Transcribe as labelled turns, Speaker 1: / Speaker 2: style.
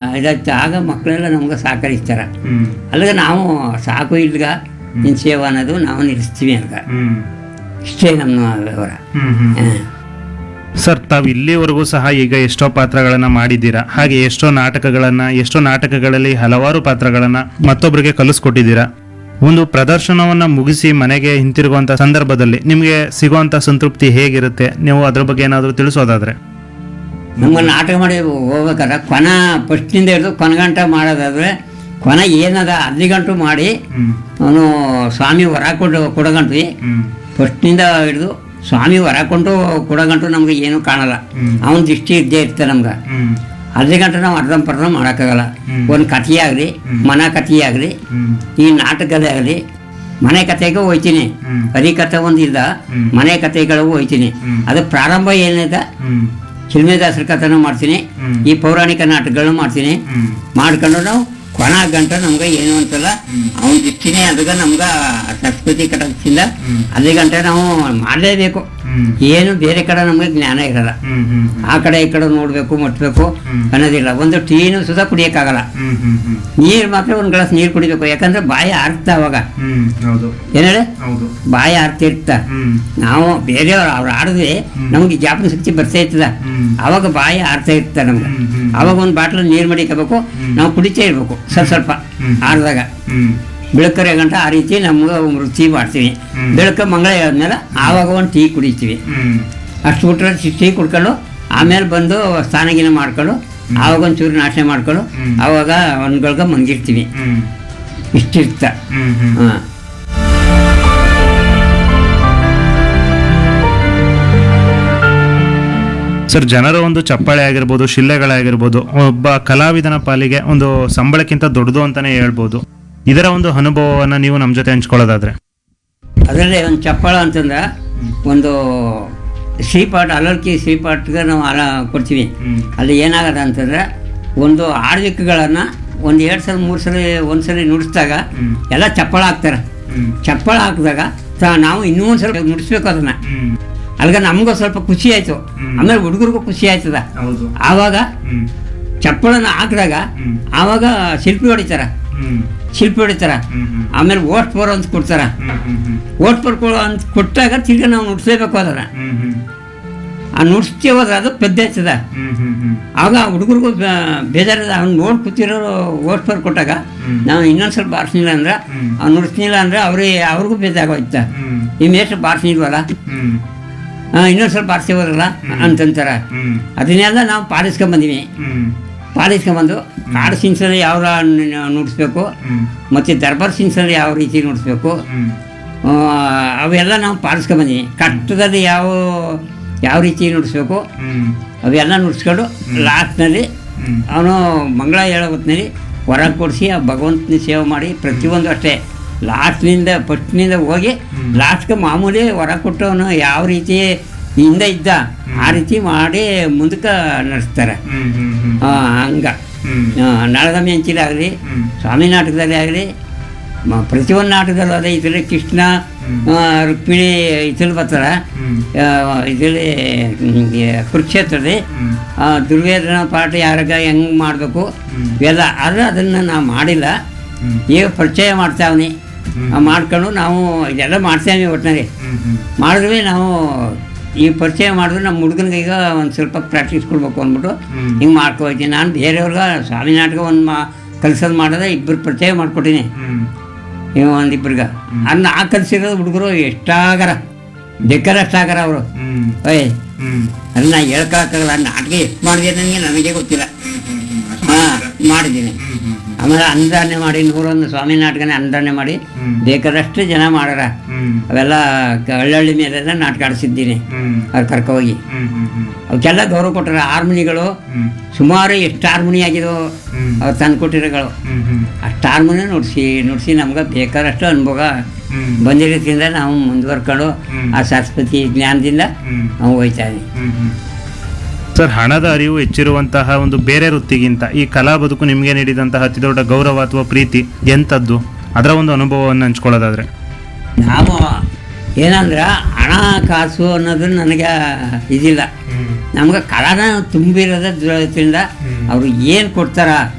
Speaker 1: ಇದಾಯ್ತು ಆಗ ಮಕ್ಕಳೆಲ್ಲ ನಮ್ಗೆ ಸಹಕರಿಸ್ತಾರೆ
Speaker 2: ಹ್ಮ್
Speaker 1: ಅಲ್ಲಿಗೆ ನಾವು ಸಾಕು ಇಲ್ಗ ನಿನ್ನ ಸೇವೆ ಅನ್ನೋದು ನಾವು ನಿಲ್ಲಿಸ್ತೀವಿ ಅಂತ
Speaker 2: ಹ್ಮ್
Speaker 1: ಇಷ್ಟೇ ನಮ್ಮ ವ್ಯವಹಾರ
Speaker 2: ಹ್ಮ್ ಹ್ಮ್
Speaker 1: ಹಾಂ
Speaker 2: ಸರ್ ತಾವು ಇಲ್ಲಿವರೆಗೂ ಸಹ ಈಗ ಎಷ್ಟೋ ಪಾತ್ರಗಳನ್ನ ಮಾಡಿದ್ದೀರಾ ಹಾಗೆ ಎಷ್ಟೋ ನಾಟಕಗಳನ್ನ ಎಷ್ಟೋ ನಾಟಕಗಳಲ್ಲಿ ಹಲವಾರು ಪಾತ್ರಗಳನ್ನ ಮತ್ತೊಬ್ಬರಿಗೆ ಕಲಿಸ್ಕೊಟ್ಟಿದ್ದೀರಾ ಒಂದು ಪ್ರದರ್ಶನವನ್ನ ಮುಗಿಸಿ ಮನೆಗೆ ಹಿಂತಿರುಗುವಂತ ಸಂದರ್ಭದಲ್ಲಿ ನಿಮಗೆ ಸಿಗುವಂತ ಸಂತೃಪ್ತಿ ಹೇಗಿರುತ್ತೆ ನೀವು ಅದ್ರ ಬಗ್ಗೆ ಏನಾದರೂ ತಿಳಿಸೋದಾದ್ರೆ
Speaker 1: ನಮ್ಗೆ ನಾಟಕ ಮಾಡಿ ಹೋಗ್ಬೇಕಾದ್ರೆ ಕೊನ ಫಸ್ಟಿಂದ ಹಿಡಿದು ಕೊನಗಂಟ ಮಾಡೋದಾದ್ರೆ ಕೊನ ಏನದ ಅಲ್ಲಿ ಗಂಟು ಮಾಡಿ ಅವನು ಸ್ವಾಮಿ ಹೊರ ಕೊಡು ಕೊಡಗಂಟ್ವಿ ಫಸ್ಟ್ನಿಂದ ಹಿಡಿದು ಸ್ವಾಮಿ ಹೊರ ಕೊಂಡು ಕೊಡಗಂಟು ನಮ್ಗೆ ಏನೂ ಕಾಣಲ್ಲ ಅವನ ದೃಷ್ಟಿ ಇದ್ದೇ ಇರ್ತಾರೆ ನಮ್ಗೆ ಅಲ್ಲಿ ಗಂಟು ನಾವು ಅರ್ಧಂಪರ್ಧ ಮಾಡೋಕ್ಕಾಗಲ್ಲ ಒಂದು ಕಥೆಯಾಗಲಿ ಮನ ಕಥೆಯಾಗಲಿ ಈ ನಾಟಕದೇ ಆಗಲಿ ಮನೆ ಕಥೆಗೆ ಹೋಯ್ತೀನಿ ಹರಿಕಥೆ ಒಂದಿಲ್ಲ ಮನೆ ಕಥೆಗಳಿಗೂ ಹೋಯ್ತೀನಿ ಅದು ಪ್ರಾರಂಭ ಏನಿದೆ ಚಿಲ್ಮೇದಾಸರ ಕಥೆನೂ ಮಾಡ್ತೀನಿ ಈ ಪೌರಾಣಿಕ ನಾಟಕಗಳು ಮಾಡ್ತೀನಿ ಮಾಡ್ಕೊಂಡು ನಾವು ಕೊನ ಗಂಟ ನಮ್ಗೆ ಏನು ಅಂತಲ್ಲ ಅವನ ದೃಷ್ಟಿನೇ ಅದಕ್ಕೆ ನಮ್ಗೆ ಸಂಸ್ಕೃತಿ ಕಟಕದಿಂದ ಅಲ್ಲಿ ಗಂಟೆ ನಾವು ಮಾಡಲೇಬೇಕು ಏನು ಬೇರೆ ಕಡೆ ನಮ್ಗೆ ಜ್ಞಾನ ಇರಲ್ಲ ಆ ಕಡೆ ಈ ಕಡೆ ನೋಡಬೇಕು ಮುಟ್ಬೇಕು ಅನ್ನೋದಿಲ್ಲ ಒಂದು ಟೀನು ಸುಧಾ ಕುಡಿಯೋಕ್ಕಾಗಲ್ಲ ನೀರು ಮಾತ್ರ ಒಂದು ಗ್ಲಾಸ್ ನೀರು ಕುಡಿಬೇಕು ಯಾಕಂದ್ರೆ ಬಾಯಿ ಆರ್ತ ಅವಾಗ
Speaker 2: ಹೌದು
Speaker 1: ಏನ್ ಹೇಳಿ
Speaker 2: ಹೌದು
Speaker 1: ಬಾಯಿ ಆರ್ತಿರ್ತ ನಾವು ಬೇರೆಯವ್ರು ಅವ್ರು ಆಡಿದ್ರೆ ನಮ್ಗೆ ಜ್ಞಾಪನ ಶಕ್ತಿ ಬರ್ತಾ ಇರ್ತದ ಅವಾಗ ಬಾಯಿ ಆರ್ತಾ ಇರ್ತ ನಮ್ಗೆ ಅವಾಗ ಒಂದು ಬಾಟ್ಲ್ ನೀರು ಮಡಿಕೋಬೇಕು ನಾವು ಕುಡಿತಾ ಇರ್ಬೇಕು ಸ್ವಲ್ಪ ಸ್ವಲ್ಪ ಆಡ್ದಾಗ ಬೆಳಕರೆ ಗಂಟ ಆ ರೀತಿ ನಮ್ಗೆ ರುಚಿ ಮಾಡ್ತೀವಿ ಬೆಳಕ ಮಂಗಳ ಆದ್ಮೇಲೆ ಆವಾಗ ಒಂದು ಟೀ ಕುಡಿತೀವಿ ಅಷ್ಟು ಬಿಟ್ರೆ ಟೀ ಕುಡ್ಕೊಂಡು ಆಮೇಲೆ ಬಂದು ಸ್ನಾನಗಿನ ಮಾಡ್ಕೊಂಡು ಆವಾಗ ಒಂಚೂರು ನಾಶ ಮಾಡ್ಕೊಂಡು ಆವಾಗ ಒಂದ್ಗಳ್ಗ ಮಂಗಿರ್ತೀವಿ ಇಷ್ಟಿರ್ತ ಹಾಂ
Speaker 2: ಸರ್ ಜನರ ಒಂದು ಚಪ್ಪಾಳೆ ಆಗಿರ್ಬೋದು ಶಿಲ್ಲೆಗಳಾಗಿರ್ಬೋದು ಒಬ್ಬ ಕಲಾವಿದನ ಪಾಲಿಗೆ ಒಂದು ಸಂಬಳಕ್ಕಿಂತ ದೊಡ್ಡದು ಅಂತಾನೆ ಹೇಳ್ಬೋದು ಇದರ ಒಂದು ಅನುಭವವನ್ನ ನೀವು ನಮ್ಮ ಜೊತೆ ಹಂಚ್ಕೊಳ್ಳೋದಾದ್ರೆ
Speaker 1: ಅದರಲ್ಲಿ ಒಂದು ಚಪ್ಪಳ ಅಂತಂದ್ರೆ ಒಂದು ಶ್ರೀಪಾಠ ಅಲರ್ಕಿ ಶ್ರೀಪಾಠಗೆ ನಾವು ಅಲ ಕೊಡ್ತೀವಿ ಅಲ್ಲಿ ಏನಾಗದ ಅಂತಂದ್ರೆ ಒಂದು ಆಳ್ವಿಕೆಗಳನ್ನು ಒಂದು ಎರಡು ಸಲ ಮೂರು ಸಲ ಒಂದು ಸಲ ನುಡಿಸಿದಾಗ ಎಲ್ಲ ಚಪ್ಪಳ ಹಾಕ್ತಾರೆ ಚಪ್ಪಳ ಹಾಕಿದಾಗ ಸ- ನಾವು ಇನ್ನೂ ಒಂದು ಸಲ ನುಡಿಸ್ಬೇಕು ಅದನ್ನು ಅಲ್ಗ ನಮಗೂ ಸ್ವಲ್ಪ ಖುಷಿ ಆಯಿತು ಆಮೇಲೆ ಹುಡುಗರಿಗೂ ಖುಷಿ ಆಯ್ತದ
Speaker 2: ಹೌದು
Speaker 1: ಆವಾಗ ಚಪ್ಪಳನ ಹಾಕಿದಾಗ ಆವಾಗ ಶಿಲ್ಪಿ ಹೊಡಿತಾರ ಶಿಲ್ಪಿ ಹೊಡಿತಾರ ಆಮೇಲೆ ಓಟ್ ಪೋರ್ ಅಂತ ಕೊಡ್ತಾರ ಓಟ್ ಪೋರ್ ಕೊಡು ಅಂತ ಕೊಟ್ಟಾಗ ತಿರ್ಗಿ ನಾವು ನುಡ್ಸ್ಲೇಬೇಕು ಅದನ್ನ ಆ ನುಡ್ಸ್ತೀವಿ ಹೋದ್ರೆ ಅದು ಪೆದ್ದ ಹೆಚ್ಚದ ಆಗ ಹುಡುಗರಿಗೂ ಬೇಜಾರದ ಅವ್ನು ನೋಡಿ ಕೂತಿರೋರು ಓಟ್ ಪೋರ್ ಕೊಟ್ಟಾಗ ನಾವು ಇನ್ನೊಂದು ಸ್ವಲ್ಪ ಬಾರಿಸ್ನಿಲ್ಲ ಅಂದ್ರೆ ಅವ್ನು ನುಡ್ಸ್ನಿಲ್ಲ ಅಂದ್ರೆ ಅವ್ರಿಗೆ ಅವ್ರಿಗೂ ಬೇಜಾಗೋಯ್ತ ಈ ಮೇಷ್ಟ್ರು ಬಾರಿಸ್ನಿಲ್ವಲ್ಲ ಇನ್ನೊಂದು ಸ್ವಲ್ಪ ಬಾರಿಸಿ ಹೋದ್ರಲ್ಲ ಅಂತಂತಾರ ಅದನ್ನೆಲ್ಲ ನಾವು ಪಾಲಿಸ್ಕೊಂಬಂದೀವಿ ಪಾಲಿಸ್ಕೊಂಬಂದು ಕಾಡು ಸಿನ್ಸಲ್ಲಿ ಯಾವ ನುಡಿಸ್ಬೇಕು ಮತ್ತು ದರ್ಬಾರ್ ಸಿನ್ಸಲ್ಲಿ ಯಾವ ರೀತಿ ನುಡಿಸ್ಬೇಕು ಆ, ಅವೆಲ್ಲ ನಾವು ಪಾಲಿಸ್ಕೊಂಬಂದೀವಿ ಕಟ್ಟದಲ್ಲಿ ಯಾವ ಯಾವ ರೀತಿ ನುಡಿಸ್ಬೇಕು ಅವೆಲ್ಲ ನುಡಿಸ್ಕೊಂಡು ಲಾಸ್ಟ್ನಲ್ಲಿ ಅವನು ಮಂಗಳ ಹೇಳೋ ಹೊತ್ತಿನಲ್ಲಿ ಹೊರಗೆ ಕೊಡಿಸಿ ಆ ಭಗವಂತನ ಸೇವೆ ಮಾಡಿ ಪ್ರತಿಯೊಂದು ಅಷ್ಟೇ ಲಾಸ್ಟ್ನಿಂದ ಫಸ್ಟ್ನಿಂದ ಹೋಗಿ ಲಾಸ್ಟ್ಗೆ ಮಾಮೂಲಿ ಹೊರ ಕೊಟ್ಟವನು ಯಾವ ರೀತಿ ಹಿಂದೆ ಇದ್ದ ಆ ರೀತಿ ಮಾಡಿ ಮುಂದಕ್ಕೆ ನಡೆಸ್ತಾರೆ ಆ, ಹಂಗ ನಳದ ಮೆಂಚಿಲಿ ಆಗಲಿ ಸ್ವಾಮಿ ನಾಟಕದಲ್ಲಿ ಆಗಲಿ ಪ್ರತಿಯೊಂದು ನಾಟಕದಲ್ಲೂ ಅದೇ ಇದರಲ್ಲಿ ಕೃಷ್ಣ ಆ, ರುಕ್ಮಿಣಿ ಇದ್ರಲ್ಲಿ ಬರ್ತಾರೆ ಇದರಲ್ಲಿ ಕುರುಕ್ಷೇತ್ರದಲ್ಲಿ ಆ, ದುರ್ವೇದನ ಪಾಠ ಯಾರಾಗ ಹೆಂಗೆ ಮಾಡಬೇಕು ಇವೆಲ್ಲ ಆದರೆ ಅದನ್ನು ನಾವು ಮಾಡಿಲ್ಲ ಈಗ ಪರಿಚಯ ಮಾಡ್ತಾವನಿ ಮಾಡ್ಕೊಂಡು ನಾವು ಇದೆಲ್ಲ ಮಾಡ್ತೇವೆ ಒಟ್ಟಿನಲ್ಲಿ ಮಾಡಿದ್ವಿ ನಾವು ಈ ಪರಿಚಯ ಮಾಡಿದ್ರೆ ನಮ್ಮ ಹುಡುಗನಿಗೆ ಈಗ ಒಂದು ಸ್ವಲ್ಪ ಪ್ರಾಕ್ಟೀಸ್ ಕೊಡ್ಬೇಕು ಅಂದ್ಬಿಟ್ಟು ಹಿಂಗೆ ಮಾಡ್ಕೊ ಹೋಗ್ತೀನಿ ನಾನು ಬೇರೆಯವ್ರಿಗೆ ಸ್ವಾಮಿ ನಾಟಕ ಒಂದು ಮಾ ಕಲ್ಸೋದು ಮಾಡಿದ್ರೆ ಇಬ್ಬರು ಪರಿಚಯ ಮಾಡ್ಕೊಟ್ಟಿನಿ ಇವ ಒಂದಿಬ್ರಿಗೆ ಅನ್ನ ಆ ಕಲ್ಸಿರೋದು ಹುಡುಗರು ಎಷ್ಟಾಗರ ಬೇಕಾದಷ್ಟಾಗರ ಅವರು ಓಯ್ ಅದನ್ನ ಹೇಳ್ಕೊಳಕ್ಕಾಗಲ್ಲ ನಾಟಕ ಎಷ್ಟು ಮಾಡಿದೆ ನನಗೆ ನನಗೆ ಗೊತ್ತಿಲ್ಲ ಹಾಂ ಮಾಡಿದ್ದೀನಿ ಆಮೇಲೆ ಅನುದಾನ ಮಾಡಿ ನೂರೊಂದು ಸ್ವಾಮಿ ನಾಟಕನೇ ಅನುದಾನ ಮಾಡಿ ಬೇಕಾದಷ್ಟು ಜನ ಮಾಡಾರ ಅವೆಲ್ಲ ಕ- ಹಳ್ಳಹಳ್ಳಿ ಮೇಲೆಲ್ಲ ನಾಟಕ ಆಡಿಸಿದ್ದೀನಿ ಅವ್ರು ಕರ್ಕೊ ಹೋಗಿ ಅವಕ್ಕೆಲ್ಲ ಗೌರವ ಕೊಟ್ಟರೆ ಹಾರ್ಮೋನಿಗಳು ಸುಮಾರು ಎಷ್ಟು ಹಾರ್ಮೋನಿ ಆಗಿದೋ ಅವ್ರು ತಂದು ಕೊಟ್ಟಿರೋಗಳು ಅಷ್ಟು ಹಾರ್ಮೋನಿ ನುಡಿಸಿ ನುಡಿಸಿ ನಮ್ಗೆ ಬೇಕಾದಷ್ಟು ಅನುಭವ ಬಂದಿರೋದ್ರಿಂದ ನಾವು ಮುಂದುವರ್ಕೊಂಡು ಆ ಸರಸ್ವತಿ ಜ್ಞಾನದಿಂದ ನಾವು ಹೋಯ್ತಾ ಇದ್ದೀವಿ
Speaker 2: ಸರ್ ಹಣದ ಅರಿವು ಹೆಚ್ಚಿರುವಂತಹ ಒಂದು ಬೇರೆ ವೃತ್ತಿಗಿಂತ ಈ ಕಲಾ ಬದುಕು ನಿಮಗೆ ನೀಡಿದಂತಹ ಅತಿ ದೊಡ್ಡ ಗೌರವ ಅಥವಾ ಪ್ರೀತಿ ಎಂಥದ್ದು ಅದರ ಒಂದು ಅನುಭವವನ್ನು ಹಂಚ್ಕೊಳ್ಳೋದಾದ್ರೆ
Speaker 1: ನಾವು ಏನಂದ್ರೆ ಹಣ ಕಾಸು ಅನ್ನೋದು ನನಗೆ ಇದಿಲ್ಲ ನಮ್ಗೆ ಕಲಾನ ತುಂಬಿರೋದ್ರಿಂದ ಅವ್ರು ಏನು ಕೊಡ್ತಾರ